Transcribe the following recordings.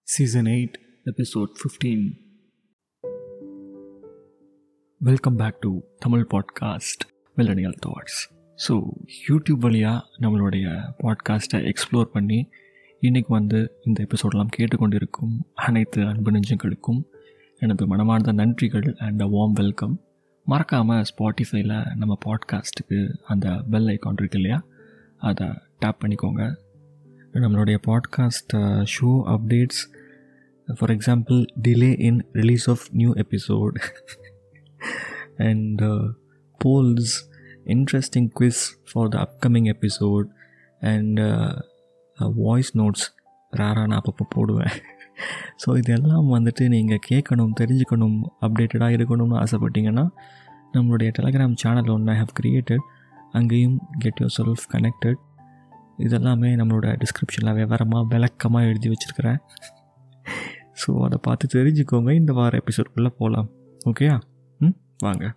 Season 8, Episode 15. Welcome back to Tamil podcast millennial thoughts so YouTube வழியாக நம்மளுடைய பாட்காஸ்ட்டை explore பண்ணி இன்றைக்கி வந்து இந்த எபிசோடெலாம் கேட்டுக்கொண்டிருக்கும் அனைத்து அன்பு நெஞ்சங்களுக்கும் எனது மனமார்ந்த நன்றிகள் அண்ட் அ வார்ம் வெல்கம் மறக்காமல் ஸ்பாட்டிஃபைல நம்ம பாட்காஸ்ட்டுக்கு அந்த பெல் ஐக்கான் இருக்கு இல்லையா அதை டேப் பண்ணிக்கோங்க நம்மளுடைய podcast show updates for example delay in release of new episode and uh, polls, interesting quiz for the upcoming episode, and uh, uh, voice notes ரேராக நான் அப்பப்போ போடுவேன் ஸோ இதெல்லாம் வந்துட்டு நீங்கள் கேட்கணும் தெரிஞ்சுக்கணும் அப்டேட்டடாக இருக்கணும்னு ஆசைப்பட்டீங்கன்னா நம்மளுடைய டெலகிராம் சேனல் ஒன்று ஐ ஹவ் கிரியேட்டட் அங்கேயும் கெட் யோர் செல்ஃப் கனெக்டட் இதெல்லாமே நம்மளோட டிஸ்கிரிப்ஷனில் விவரமாக விளக்கமாக எழுதி வச்சுருக்கிறேன் ஸோ அதை பார்த்து தெரிஞ்சுக்கோங்க இந்த வார எபிசோட்குள்ளே போகலாம் ஓகேயா ம் வாங்க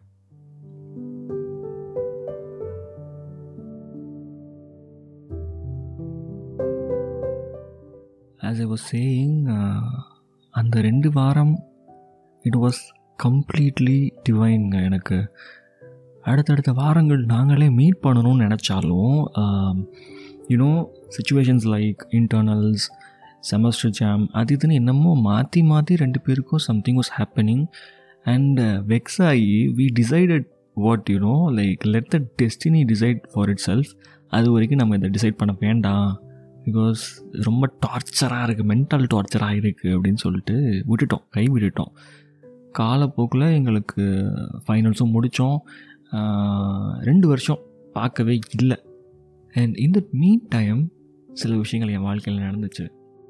ஆஸ் ஐ வாஸ் சேயிங் அந்த ரெண்டு வாரம் இட் வாஸ் கம்ப்ளீட்லி டிவைன்ங்க எனக்கு அடுத்தடுத்த வாரங்கள் நாங்களே மீட் பண்ணணும்னு நினச்சாலும் you know situations like internals semester jam அது இதுன்னு என்னமோ மாற்றி மாற்றி ரெண்டு பேருக்கும் something was happening and vex ஆகி we decided what you know like let the destiny decide for itself அது வரைக்கும் நம்ம இதை டிசைட் பண்ண வேண்டாம் பிகாஸ் ரொம்ப டார்ச்சராக இருக்குது மென்டல் டார்ச்சராக இருக்குது அப்படின்னு சொல்லிட்டு விட்டுட்டோம் கை விட்டுட்டோம் காலப்போக்கில் எங்களுக்கு ஃபைனல்ஸும் முடித்தோம் ரெண்டு வருஷம் பார்க்கவே இல்லை அண்ட் இந்த மீட் டைம் சில விஷயங்கள் என் வாழ்க்கையில் நடந்துச்சு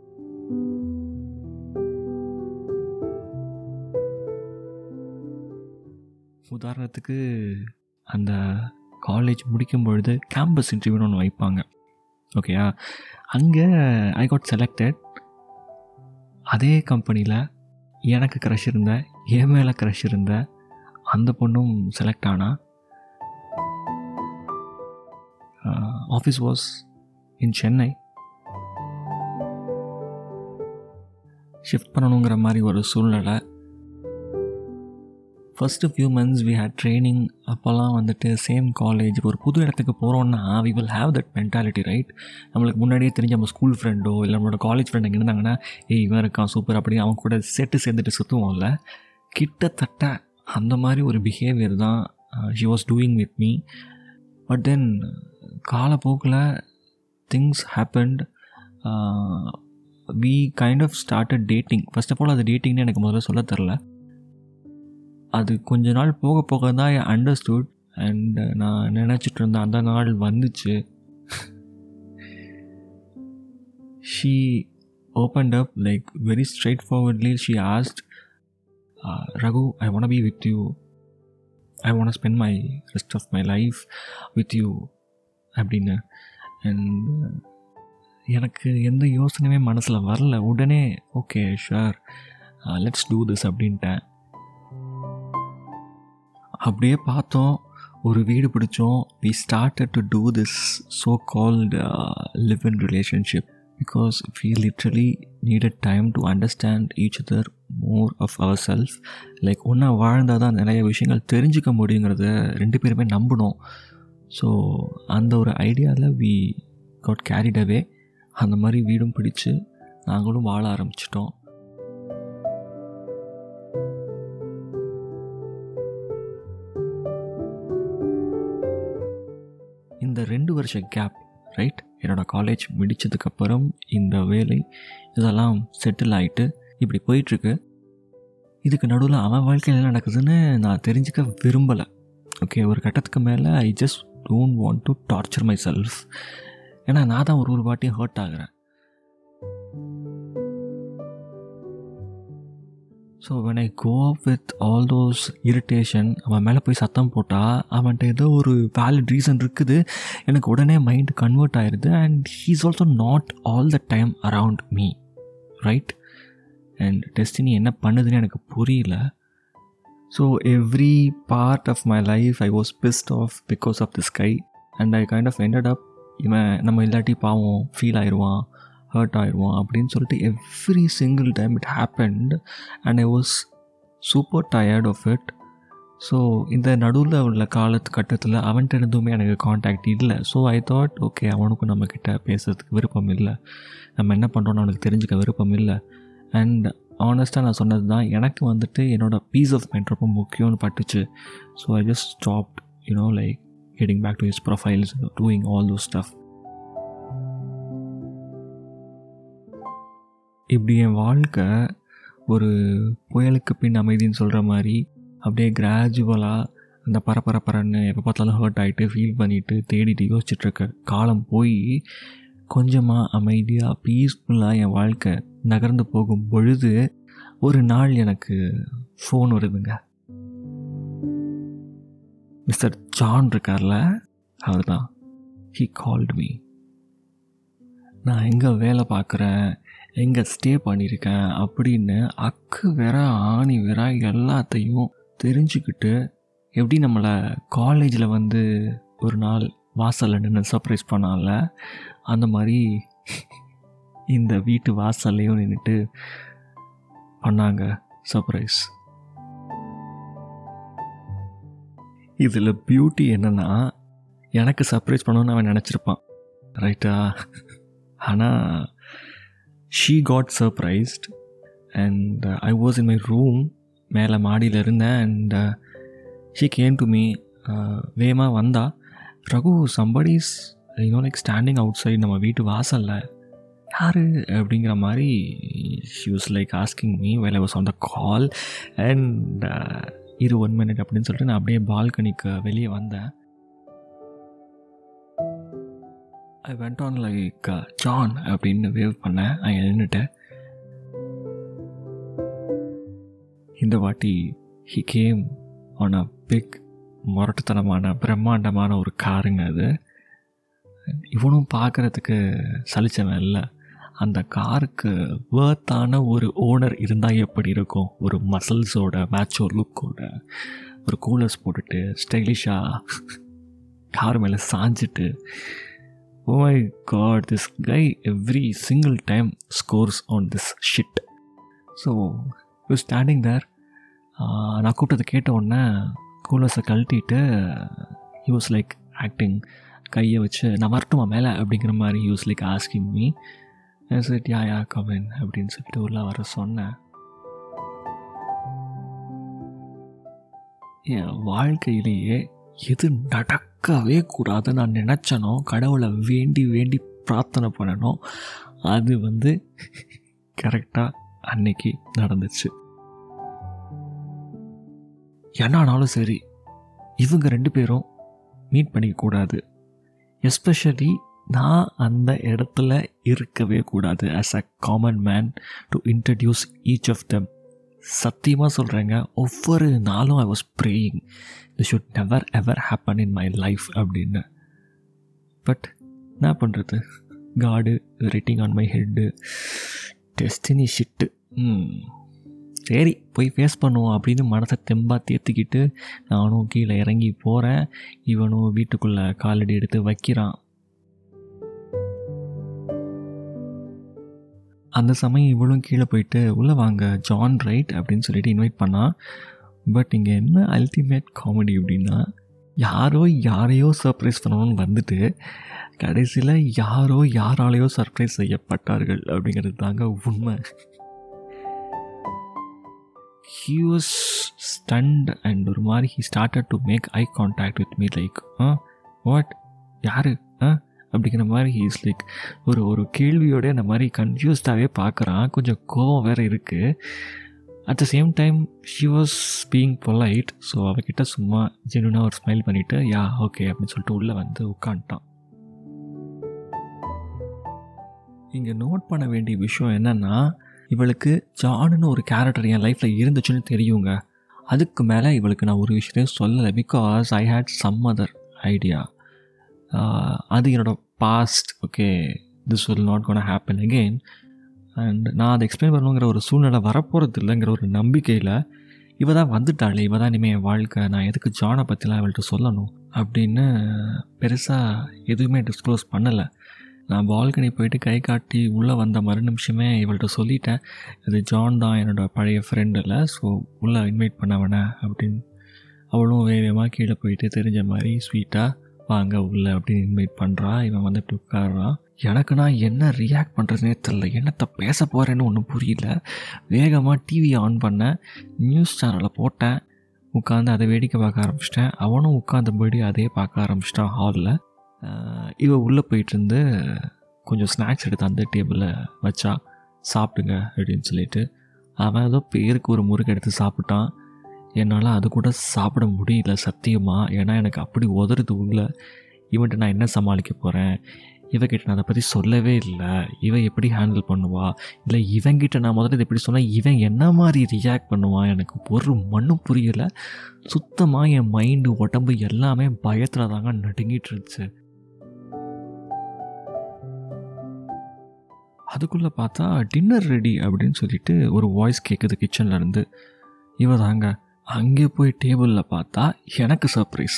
உதாரணத்துக்கு அந்த காலேஜ் முடிக்கும் பொழுது கேம்பஸ் இன்டர்வியூன்னு ஒன்று வைப்பாங்க ஓகேயா அங்கே ஐ காட் செலக்டட் அதே கம்பெனியில் எனக்கு க்ரஷ் இருந்த என் மேலே க்ரஷ் இருந்த அந்த பொண்ணும் செலக்ட் ஆனா office was in Chennai shift பண்ணணுங்கிற மாதிரி ஒரு சூழ்நிலை first few months we had training அப்போல்லாம் வந்துட்டு சேம் காலேஜ் ஒரு புது இடத்துக்கு போகிறோன்னா we will have that mentality right நம்மளுக்கு முன்னாடியே தெரிஞ்ச நம்ம ஸ்கூல் ஃப்ரெண்டோ இல்லை நம்மளோட காலேஜ் ஃப்ரெண்ட் எங்கே இருந்தாங்கன்னா ஏய் இவன் இருக்கான் சூப்பர் அப்படின்னு அவன் கூட செட்டு சேர்ந்துட்டு சுற்றுவோம்ல கிட்டத்தட்ட அந்த மாதிரி ஒரு பிஹேவியர் தான் she was doing with me but then காலப்போக்கில் things happened we kind of started dating first of all அது டேட்டிங்னு எனக்கு முதல்ல சொல்ல தெரில அது கொஞ்ச நாள் போக போக தான் ஐ அண்டர்ஸ்டுட் அண்ட் நான் நினச்சிட்டு இருந்தேன் அந்த நாள் வந்துச்சு she opened up like very straightforwardly she asked Raghu I want be with you I want spend my rest of my life with you அப்படின்னு அண்ட் எனக்கு எந்த யோசனையுமே மனசில் வரல உடனே okay sure let's do this அப்படின்ட்டேன் அப்படியே பார்த்தோம் ஒரு வீடு பிடிச்சோம் we started to do this so called live in relationship because we literally needed time to understand each other more of our self like ஒன்றா வாழ்ந்தால் தான் நிறைய விஷயங்கள் தெரிஞ்சுக்க முடியுங்கிறத ரெண்டு பேருமே நம்பினோம் ஸோ அந்த ஒரு ஐடியாவில் வி காட் கேரிட் அவே அந்த மாதிரி வீடும் பிடிச்சு நாங்களும் வாழ ஆரம்பிச்சிட்டோம் இந்த ரெண்டு வருஷ கேப் ரைட் என்னோடய காலேஜ் முடித்ததுக்கப்புறம் இந்த வேலை இதெல்லாம் செட்டில் ஆகிட்டு இப்படி போயிட்டுருக்கு இதுக்கு நடுவில் அவன் வாழ்க்கையில் என்ன நடக்குதுன்னு நான் தெரிஞ்சுக்க விரும்பலை ஓகே ஒரு கட்டத்துக்கு மேலே I just don't want to torture myself ஏன்னா நான் தான் ஒரு ஒரு வாட்டியும் ஹர்ட் ஆகிறேன் so when I go up with all those irritation அவன் மேலே போய் சத்தம் போட்டால் அவன்கிட்ட ஏதோ ஒரு வேலிட் ரீசன் இருக்குது எனக்கு உடனே மைண்ட் கன்வெர்ட் ஆயிடுது and he's also not all the time around me right and destiny என்ன பண்ணுதுன்னு எனக்கு புரியல so every part of my life I was pissed off because of this guy and I kind of ended up இவன் நம்ம இல்லாட்டி பாவம் feel ஆயிடுவான் hurt ஆயிடுவோம் அப்படின்னு சொல்லிட்டு every single time it happened and I was super tired of it so இந்த நடுவில் உள்ள காலத்து கட்டத்தில் அவன்கிட்ட இருந்துமே எனக்கு காண்டாக்ட் இல்லை ஸோ ஐ தாட் ஓகே அவனுக்கும் நம்மக்கிட்ட பேசுறதுக்கு விருப்பம் இல்லை நம்ம என்ன பண்ணுறோன்னு அவனுக்கு தெரிஞ்சுக்க விருப்பம் இல்லை அண்ட் ஆனஸ்ட்டாக நான் சொன்னது தான் எனக்கு வந்துட்டு என்னோடய பீஸ் ஆஃப் மைண்ட் ரொம்ப முக்கியம்னு பட்டுச்சு so I just stopped you know like getting back to his profiles doing all those stuff இப்படி என் வாழ்க்கை ஒரு புயலுக்கு பின் அமைதின்னு சொல்கிற மாதிரி அப்படியே கிராஜுவலாக அந்த பரபரப்பரன்னு எப்போ பார்த்தாலும் ஹர்ட் ஆகிட்டு ஃபீல் பண்ணிவிட்டு தேடிட்டு யோசிச்சுட்ருக்க காலம் போய் கொஞ்சமாக அமைதியாக பீஸ்ஃபுல்லாக என் வாழ்க்கை நகர்ந்து போகும் பொழுது ஒரு நாள் எனக்கு ஃபோன் வருதுங்க மிஸ்டர் ஜான் இருக்கார்ல அவர் தான் ஹீ கால்டு மீ நான் எங்கே வேலை பார்க்குறேன் எங்கே ஸ்டே பண்ணியிருக்கேன் அப்படின்னு அக்கு வேற ஆணி வேற எல்லாத்தையும் தெரிஞ்சுக்கிட்டு எப்படி நம்மளை காலேஜில் வந்து ஒரு நாள் வாசலில் நின்று சர்ப்ரைஸ் பண்ணால அந்த மாதிரி இந்த வீட்டு வாசல்லையும் நின்றுட்டு பண்ணாங்க சர்ப்ரைஸ் இதில் பியூட்டி என்னென்னா எனக்கு சர்ப்ரைஸ் பண்ணணும்னு அவன் நினச்சிருப்பான் ரைட்டா ஆனால் she got surprised and I was in my room மேலே மாடியில் இருந்தேன் and she came to me வேகமாக வந்தா Raghu somebody's you know like standing outside நம்ம வீட்டு வாசலில் யார் அப்படிங்கிற மாதிரி she was like asking me well I was on the call and இரு ஒன் மினிட் அப்படின்னு சொல்லிட்டு நான் அப்படியே பால்கனிக்கு வெளியே வந்தேன் I went on like John அப்படின்னு வேவ் பண்ணேன் அங்கே நின்றுட்டேன் இந்த வாட்டி he came on a big முரட்டுத்தனமான பிரம்மாண்டமான ஒரு காருங்க அது இவனும் பார்க்குறதுக்கு சலிச்சவன் இல்லை அந்த காருக்கு வேர்த்தான ஒரு ஓனர் இருந்தால் எப்படி இருக்கும் ஒரு மசில்ஸோட மேட்சோ லுக்கோட ஒரு கூலர்ஸ் போட்டுட்டு ஸ்டைலிஷாக கார் மேலே சாஞ்சிட்டு oh my god this guy every single time scores on this shit so you standing there நான் கூப்பிட்டதை கேட்ட உடனே கூலர்ஸை கழட்டிட்டு யூஸ் லைக் ஆக்டிங் கையை வச்சு நான் வரட்டுமா மேலே அப்படிங்கிற மாதிரி use like asking me said yeah yeah come on அப்படின்னு சொல்லிட்டு உள்ள வர சொன்னேன் என் வாழ்க்கையிலேயே எது நடக்கவே கூடாது நான் நினச்சனோ கடவுளை வேண்டி வேண்டி பிரார்த்தனை பண்ணனோ அது வந்து கரெக்டாக அன்னைக்கு நடந்துச்சு என்னானாலும் சரி இவங்க ரெண்டு பேரும் மீட் பண்ணிக்கக்கூடாது எஸ்பெஷலி நான் அந்த இடத்துல இருக்கவே கூடாது as a common man to introduce each of them சத்தியமாக சொல்கிறேங்க ஒவ்வொரு நாளும் I was praying this should never ever happen in my life அப்படின்னு பட் என்ன பண்ணுறது god writing on my head destiny shit சரி போய் ஃபேஸ் பண்ணுவோம் அப்படின்னு மனசை தெம்பாக தேர்த்திக்கிட்டு நானும் கீழே இறங்கி போகிறேன் இவனும் வீட்டுக்குள்ளே காலடி எடுத்து வைக்கிறான் அந்த சமயம் இவளும் கீழே போயிட்டு உள்ளே வாங்க ஜான் ரைட் அப்படின்னு சொல்லிட்டு இன்வைட் பண்ணான் பட் இங்கே என்ன அல்டிமேட் காமெடி அப்படின்னா யாரோ யாரையோ சர்ப்ரைஸ் பண்ணணும்னு வந்துட்டு கடைசியில் யாரோ யாராலேயோ சர்ப்ரைஸ் செய்யப்பட்டார்கள் அப்படிங்கிறது தாங்க உண்மை ஹீ வாஸ் ஸ்டண்ட் அண்ட் ஒரு மாதிரி he started to make eye contact with me like ah what யார் ஆ அப்படிங்கிற மாதிரி ஹீஸ் லைக் ஒரு ஒரு கேள்வியோட இந்த மாதிரி கன்ஃபியூஸ்டாகவே பார்க்குறான் கொஞ்சம் கோவம் வேறு இருக்குது at the same time she was being polite so அவகிட்ட சும்மா ஜென்வனாக ஒரு ஸ்மைல் பண்ணிவிட்டு யா ஓகே அப்படின்னு சொல்லிட்டு உள்ளே வந்து உட்காந்துட்டான் இங்கே நோட் பண்ண வேண்டிய விஷயம் என்னென்னா இவளுக்கு ஜானுன்னு ஒரு கேரக்டர் என் லைஃப்பில் இருந்துச்சுன்னு தெரியுங்க அதுக்கு மேலே இவளுக்கு நான் ஒரு விஷயத்தையும் சொல்லலை because I had some other idea அது என்னோடய past okay this will not gonna happen again and நான் அதை எக்ஸ்பிளைன் பண்ணணுங்கிற ஒரு சூழ்நிலை வரப்போகிறது இல்லைங்கிற ஒரு நம்பிக்கையில் இவ தான் வந்துட்டாளே இவ தான் இனிமேல் என் வாழ்க்கை நான் எதுக்கு ஜானை பற்றிலாம் அவள்கிட்ட சொல்லணும் அப்படின்னு பெருசாக எதுவுமே டிஸ்க்ளோஸ் பண்ணலை நான் பால்கனி போயிட்டு கை காட்டி உள்ளே வந்த மறு நிமிஷமே இவள்கிட்ட சொல்லிட்டேன் இது ஜான் தான் என்னோடய பழைய ஃப்ரெண்டு இல்லை ஸோ உள்ளே இன்வைட் பண்ண வேணாம் அப்படின்னு அவளும் வேகமாக கீழே போயிட்டு தெரிஞ்ச மாதிரி ஸ்வீட்டாக வாங்க உள்ள அப்படின்னு இன்வைட் பண்ணுறா இவன் வந்து இப்படி உட்காடுறான் எனக்கு நான் என்ன ரியாக்ட் பண்ணுறதுனே தெரில என்னத்தை பேச போகிறேன்னு ஒன்றும் புரியல வேகமாக டிவி ஆன் பண்ணேன் நியூஸ் சேனலை போட்டேன் உட்காந்து அதை வேடிக்கை பார்க்க ஆரம்பிச்சிட்டேன் அவனும் உட்காந்தபடி அதே பார்க்க ஆரம்பிச்சிட்டான் ஹாலில் இவ உள்ளே போயிட்டு இருந்து கொஞ்சம் ஸ்நாக்ஸ் எடுத்து அந்த டேபிளில் வச்சா சாப்பிடுங்க அப்படின்னு சொல்லிட்டு அவன் ஏதோ பேருக்கு ஒரு முறுக்கு எடுத்து சாப்பிட்டான் என்னால் அது கூட சாப்பிட முடியல சத்தியமாக ஏன்னா எனக்கு அப்படி உதறது உள்ள இவன்ட்டு நான் என்ன சமாளிக்க போகிறேன் இவகிட்ட நான் அதை பற்றி சொல்லவே இல்லை இவன் எப்படி ஹேண்டில் பண்ணுவா இல்லை இவங்கிட்ட நான் முதல்ல இதை எப்படி சொன்னால் இவன் என்ன மாதிரி ரியாக்ட் பண்ணுவான் எனக்கு ஒரு மண்ணும் புரியலை சுத்தமாக என் மைண்டு உடம்பு எல்லாமே பயத்தில் தாங்க நடுங்கிட்டு இருந்துச்சு அதுக்குள்ளே பார்த்தா டின்னர் ரெடி அப்படின்னு சொல்லிட்டு ஒரு வாய்ஸ் கேட்குது கிச்சன்லேருந்து இவ தாங்க அங்கே போய் டேபிளில் பார்த்தா எனக்கு சர்ப்ரைஸ்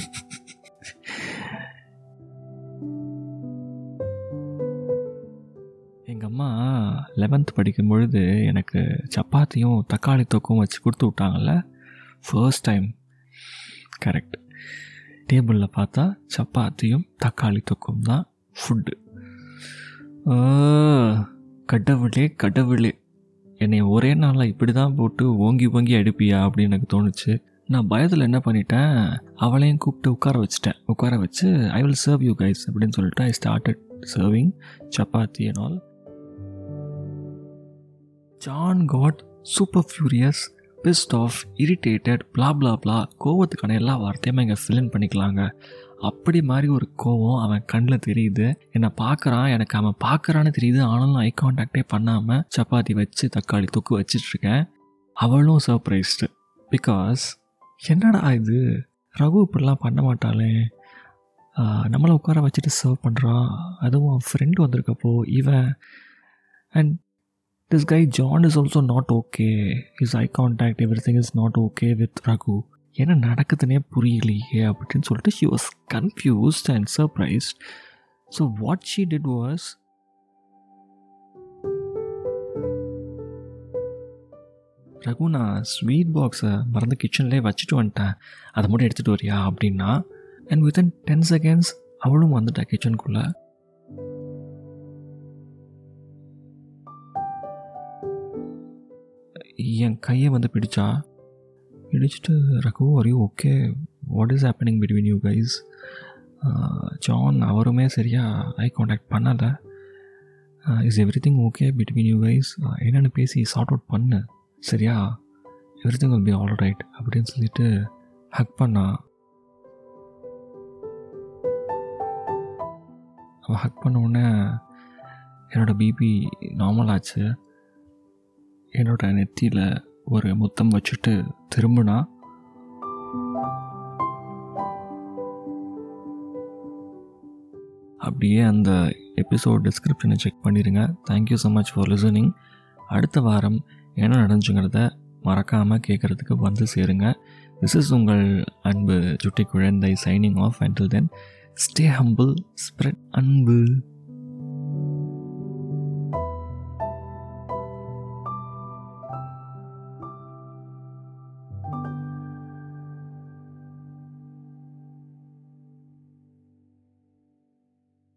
எங்கள் அம்மா லெவன்த் படிக்கும் பொழுது எனக்கு சப்பாத்தியும் தக்காளி தொக்கும் வச்சு கொடுத்து விட்டாங்கல்ல ஃபர்ஸ்ட் டைம் கரெக்ட் டேபிளில் பார்த்தா சப்பாத்தியும் தக்காளி தொக்கும் தான் ஃபுட்டு கடவுளே கடவுளே என்னை ஒரே நாளில் இப்படி தான் போட்டு ஓங்கி ஓங்கி அடிப்பியா அப்படின்னு எனக்கு தோணுச்சு நான் பயத்தில் என்ன பண்ணிட்டேன் அவளையும் கூப்பிட்டு உட்கார வச்சுட்டேன் உட்கார வச்சு I will serve you guys அப்படின்னு சொல்லிட்டு I started serving chapati and all John got super furious pissed off irritated blah blah blah கோவத்துக்கான எல்லா வார்த்தையுமே இங்கே ஃபில்லின் பண்ணிக்கலாங்க அப்படி மாதிரி ஒரு கோவம் அவன் கண்ணில் தெரியுது என்னை பார்க்குறான் எனக்கு அவன் பார்க்குறான்னு தெரியுது ஆனாலும் ஐ கான்டாக்டே பண்ணாமல் சப்பாத்தி வச்சு தக்காளி தொக்கு வச்சிட்ருக்கேன் அவளும் சர்ப்ரைஸ்டு பிகாஸ் என்னடா இது ரகு இப்படிலாம் பண்ண மாட்டாளே நம்மளை உட்கார வச்சுட்டு சர்வ் பண்ணுறான் அதுவும் ஃப்ரெண்டு வந்திருக்கப்போ இவன் and this guy John is also not okay is eye contact everything is not okay with Raghu என்ன நடக்குதுன்னே புரியலையே அப்படின்னு சொல்லிட்டு she was confused and surprised so what she did was Raghu நான் ஸ்வீட் பாக்ஸை மறந்து கிச்சன்லேயே வச்சுட்டு வந்துட்டேன் அதை மட்டும் எடுத்துகிட்டு வரியா அப்படின்னா அண்ட் வித்தின் டென் செகண்ட்ஸ் அவளும் வந்துட்டா கிச்சனுக்குள்ளே என் கையை வந்து பிடிச்சா பிடிச்சிட்டு Raghu are you okay what is happening between you guys John அவருமே சரியாக ஐ காண்டாக்ட் பண்ணலை is everything okay between you guys என்னென்னு பேசி சார்ட் அவுட் பண்ணு சரியா everything will be all right அப்படின்னு சொல்லிட்டு ஹக் பண்ணா அவள் ஹக் பண்ண உடனே என்னோடய பிபி நார்மல் ஆச்சு என்னோட நெத்தியில் ஒரு முத்தம் வச்சுட்டு திரும்பினா அப்படியே அந்த எபிசோட் டிஸ்கிரிப்ஷனை செக் பண்ணிடுங்க thank you so much for listening அடுத்த வாரம் என்ன நடந்துச்சுங்கிறத மறக்காமல் கேட்குறதுக்கு வந்து சேருங்க திஸ் இஸ் உங்கள் அன்பு சுட்டி குழந்தை signing off until then stay humble spread அன்பு